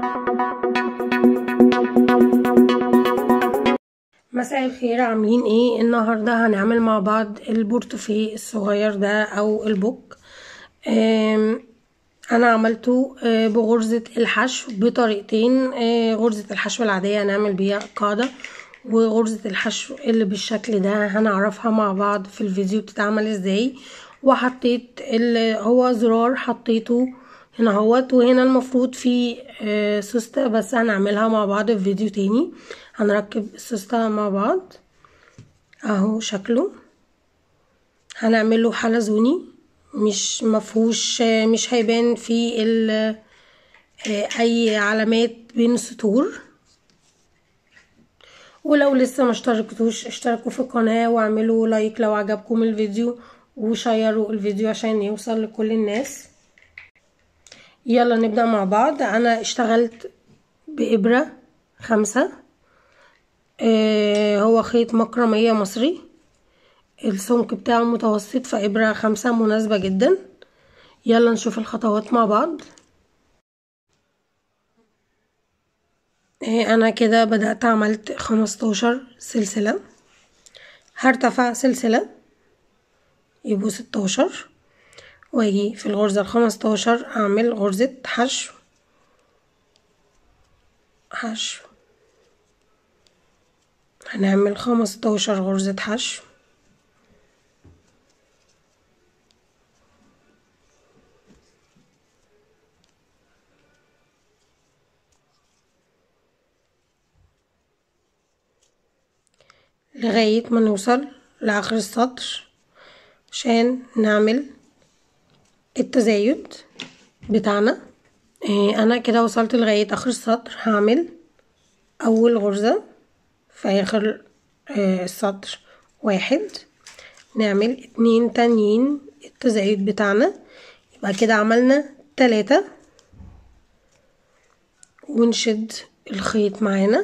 مساء الخير عاملين ايه النهارده هنعمل مع بعض البورتوفيه الصغير ده او البوك آم، انا عملته آه، بغرزة الحشو بطريقتين آه، غرزة الحشو العادية هنعمل بيها قاعدة وغرزة الحشو اللي بالشكل ده هنعرفها مع بعض في الفيديو بتتعمل ازاي وحطيت اللي هو زرار حطيته هنا اهوت وهنا المفروض في آه، سوستة بس هنعملها مع بعض في فيديو تاني هنركب السوستة مع بعض اهو شكله هنعمله حلزوني مش مفهوش مش هيبان فيه ال- اي علامات بين السطور ولو لسه ما اشتركتوش اشتركوا في القناة واعملوا لايك لو عجبكم الفيديو وشيروا الفيديو عشان يوصل لكل الناس يلا نبدأ مع بعض انا اشتغلت بإبرة خمسة اه هو خيط مكرمية مصري السمك بتاعه متوسط فإبرة خمسة مناسبة جدا يلا نشوف الخطوات مع بعض اه انا كده بدأت عملت خمستاشر سلسلة هرتفع سلسلة يبقوا ستاشر واجي في الغرزة الخمستاشر اعمل غرزة حشو حشو هنعمل خمستاشر غرزة حشو لغاية ما نوصل لآخر السطر عشان نعمل التزايد بتاعنا إيه انا كده وصلت لغاية اخر السطر هعمل اول غرزة في اخر إيه السطر واحد نعمل اتنين تانيين التزايد بتاعنا يبقى كده عملنا تلاتة ونشد الخيط معانا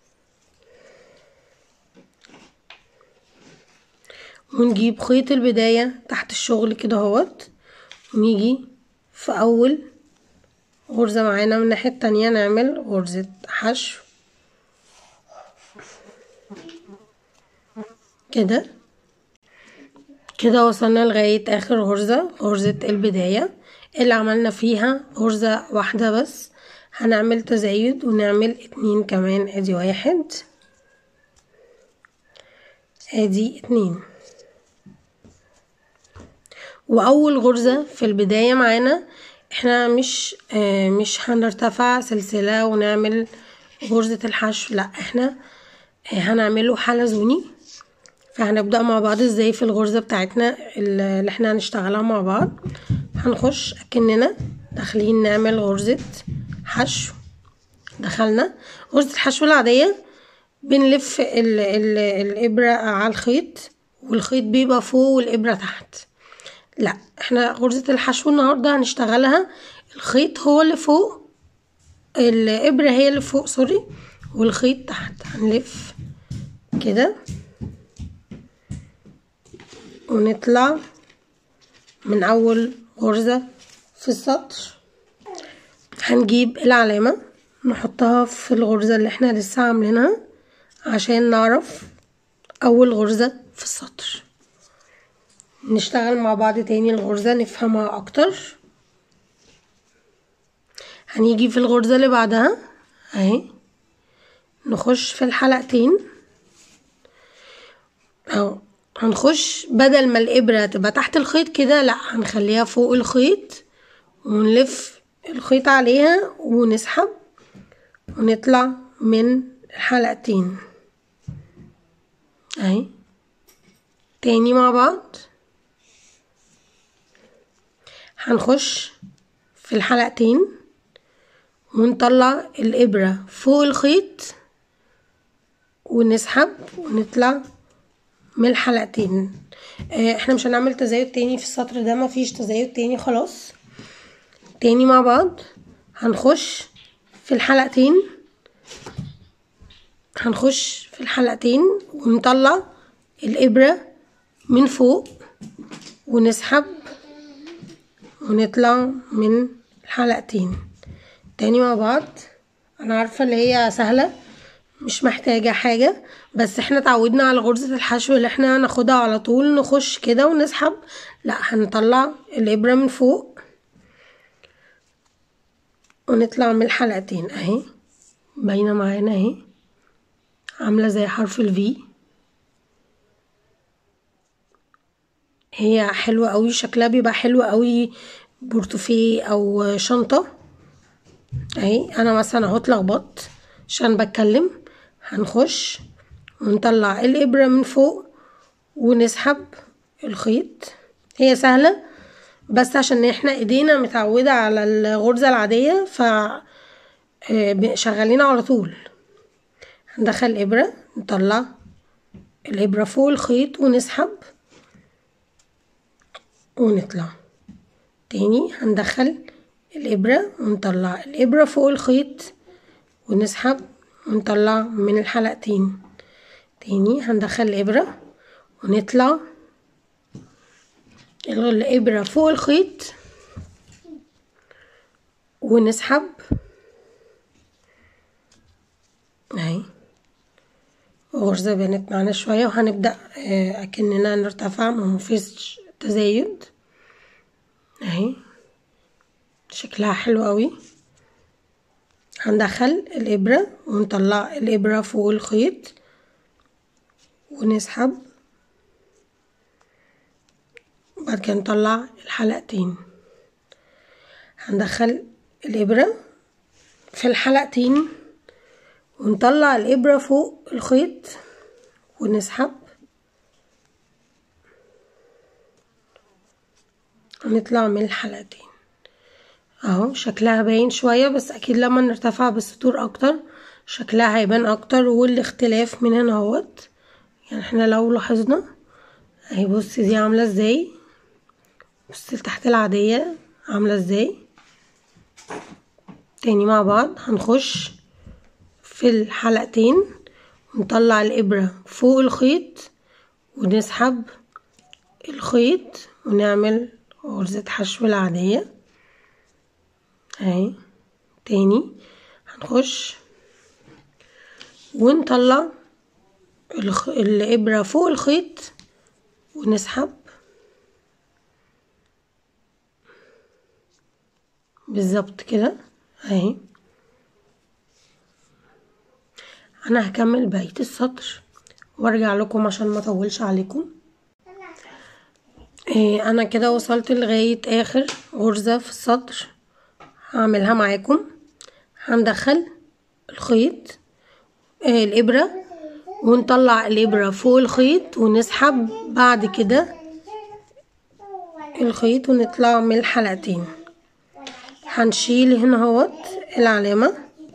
ونجيب خيط البداية تحت الشغل كده اهوت ونيجي في اول غرزة معانا من الناحية التانية نعمل غرزة حشو كده كده وصلنا لغاية اخر غرزة غرزة البداية اللي عملنا فيها غرزة واحدة بس هنعمل تزايد ونعمل اتنين كمان ادي واحد ادي اتنين واول غرزة في البداية معانا احنا مش اه مش هنرتفع سلسلة ونعمل غرزة الحشو لا احنا اه هنعمله حلزوني فهنبدأ مع بعض ازاي في الغرزة بتاعتنا اللي احنا هنشتغلها مع بعض هنخش اكننا داخلين نعمل غرزة حشو دخلنا غرزة الحشو العادية بنلف ال ال الإبرة على الخيط والخيط بيبقى فوق والإبرة تحت لا احنا غرزة الحشو النهاردة هنشتغلها الخيط هو اللي فوق الإبرة هي اللي فوق سوري والخيط تحت هنلف كده ونطلع من أول غرزة في السطر هنجيب العلامة نحطها في الغرزة اللي احنا لسه عاملينها عشان نعرف أول غرزة في السطر نشتغل مع بعض تاني الغرزة نفهمها أكتر هنيجي في الغرزة اللي بعدها اهي نخش في الحلقتين اهو هنخش بدل ما الإبرة تبقى تحت الخيط كده لا هنخليها فوق الخيط ونلف الخيط عليها ونسحب ونطلع من الحلقتين اهي تاني مع بعض هنخش في الحلقتين ونطلع الإبرة فوق الخيط ونسحب ونطلع من الحلقتين اه احنا مش هنعمل تزايد تاني في السطر ده مفيش تزايد تاني خلاص تاني مع بعض هنخش في الحلقتين هنخش في الحلقتين ونطلع الإبرة من فوق ونسحب ونطلع من الحلقتين تاني مع بعض انا عارفه اللي هي سهله مش محتاجه حاجه بس احنا اتعودنا على غرزه الحشو اللي احنا ناخدها على طول نخش كده ونسحب لا هنطلع الابره من فوق ونطلع من الحلقتين اهي باينه معانا اهي عامله زي حرف الفي هي حلوه قوي شكلها بيبقى حلو قوي بورتوفيه او شنطه اهي انا مثلا اهو اتلخبطت عشان بتكلم هنخش ونطلع الابره من فوق ونسحب الخيط هي سهله بس عشان احنا ايدينا متعوده على الغرزه العاديه ف شغالين على طول هندخل الابره نطلع الابره فوق الخيط ونسحب ونطلع تاني هندخل الإبرة ونطلع الإبرة فوق الخيط ونسحب ونطلع من الحلقتين تاني هندخل الإبرة ونطلع الإبرة فوق الخيط ونسحب اهي غرزة بانت معانا شوية وهنبدأ أكننا نرتفع ما مفيش تزايد اهي شكلها حلو قوي هندخل الإبرة ونطلع الإبرة فوق الخيط ونسحب وبعد كده نطلع الحلقتين هندخل الإبرة في الحلقتين ونطلع الإبرة فوق الخيط ونسحب ونطلع من الحلقتين اهو شكلها باين شوية بس اكيد لما نرتفع بالسطور اكتر شكلها هيبان اكتر والاختلاف من هنا اهوت يعني احنا لو لاحظنا اهي بصي دي عاملة ازاي بصي تحت العادية عاملة ازاي تاني مع بعض هنخش في الحلقتين ونطلع الابرة فوق الخيط ونسحب الخيط ونعمل غرزة حشو العادية اهي تاني هنخش ونطلع الخ... الإبرة فوق الخيط ونسحب بالظبط كده اهي انا هكمل بقية السطر وارجع لكم عشان ما اطولش عليكم إيه انا كده وصلت لغاية اخر غرزة في السطر هعملها معاكم هندخل الخيط إيه الابرة ونطلع الابرة فوق الخيط ونسحب بعد كده الخيط ونطلع من الحلقتين هنشيل هنا اهوت العلامة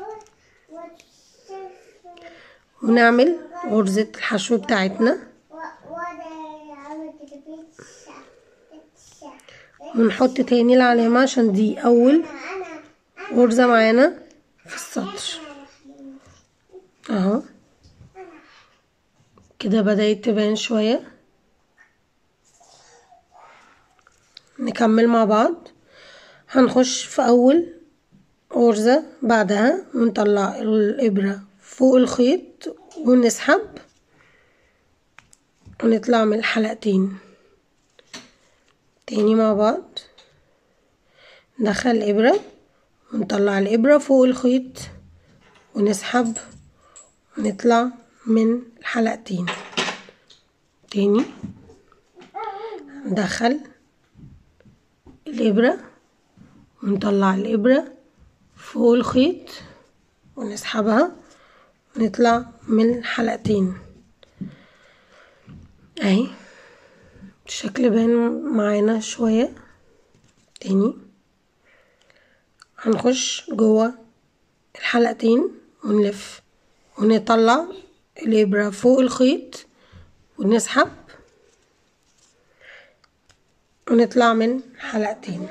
ونعمل غرزة الحشو بتاعتنا ونحط تاني العلامة عشان دي أول غرزة معانا في السطر اهو كده بدأت تبان شوية نكمل مع بعض هنخش في أول غرزة بعدها ونطلع الإبرة فوق الخيط ونسحب ونطلع من الحلقتين تاني مع بعض ندخل الإبرة ونطلع الإبرة فوق الخيط ونسحب ونطلع من الحلقتين تاني ندخل الإبرة ونطلع الإبرة فوق الخيط ونسحبها ونطلع من الحلقتين اهي الشكل باين معانا شوية تاني هنخش جوه الحلقتين ونلف ونطلع الإبرة فوق الخيط ونسحب ونطلع من حلقتين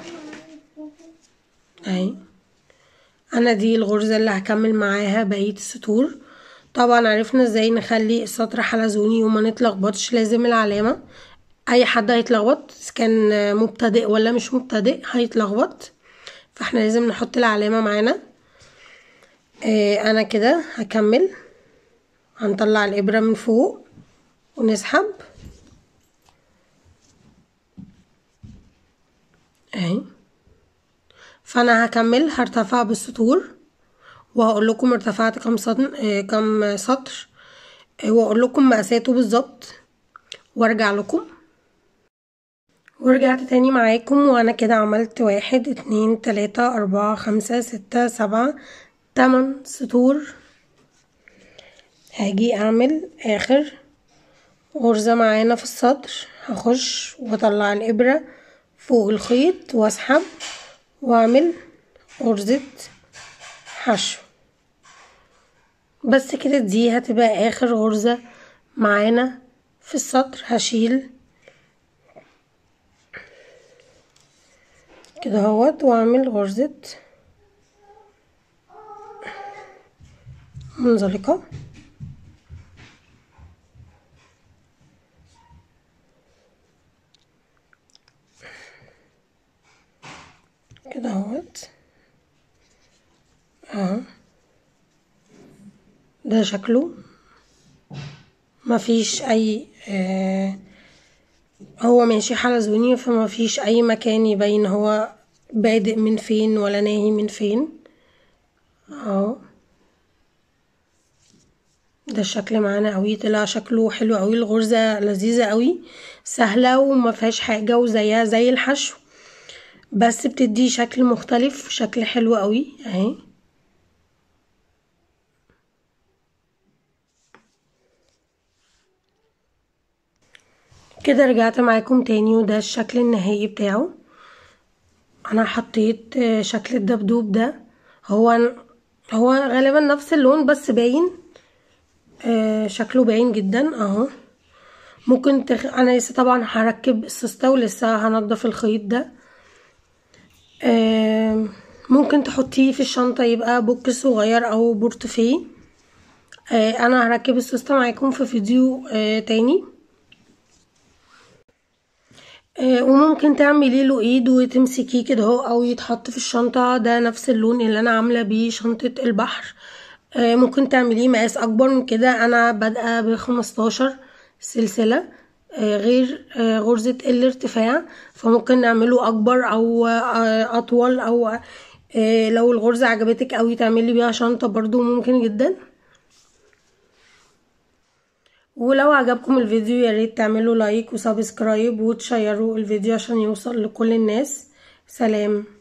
اهي انا دي الغرزة اللي هكمل معاها بقية السطور طبعا عرفنا ازاي نخلي السطر حلزوني وما نتلخبطش لازم العلامة اي حد هيتلخبط كان مبتدئ ولا مش مبتدئ هيتلخبط فاحنا لازم نحط العلامة معانا آه انا كده هكمل هنطلع الابرة من فوق ونسحب اهي فانا هكمل هرتفع بالسطور وهقول لكم ارتفعت كم سطر آه كم سطر آه واقول لكم مقاساته بالظبط وارجع لكم ورجعت تاني معاكم وانا كده عملت واحد اتنين تلاتة اربعة خمسة ستة سبعة تمن سطور هاجي اعمل اخر غرزة معانا في السطر هخش واطلع الابرة فوق الخيط واسحب واعمل غرزة حشو بس كده دي هتبقى اخر غرزة معانا في السطر هشيل كده اهوت واعمل غرزة منزلقة كده اهوت اهو ده شكله مفيش اي آه هو ماشي حلزوني فما فيش اي مكان يبين هو بادئ من فين ولا ناهي من فين اهو ده الشكل معانا قوي طلع شكله حلو قوي الغرزة لذيذة قوي سهلة وما فيهاش حاجة وزيها زي الحشو بس بتدي شكل مختلف شكل حلو قوي اهي كده رجعت معاكم تاني وده الشكل النهائي بتاعه انا حطيت شكل الدبدوب ده هو هو غالبا نفس اللون بس باين شكله باين جدا اهو ممكن تخ... انا لسه طبعا هركب السوسته ولسه هنضف الخيط ده ممكن تحطيه في الشنطه يبقى بوك صغير او بورتفيه انا هركب السوسته معاكم في فيديو تاني وممكن تعملي له ايد وتمسكيه كده اهو او يتحط في الشنطه ده نفس اللون اللي انا عامله بيه شنطه البحر ممكن تعمليه مقاس اكبر من كده انا بادئه بخمستاشر سلسله غير غرزه الارتفاع فممكن نعمله اكبر او اطول او لو الغرزه عجبتك قوي تعملي بيها شنطه برضو ممكن جدا ولو عجبكم الفيديو ياريت تعملوا لايك وسبسكرايب وتشيروا الفيديو عشان يوصل لكل الناس سلام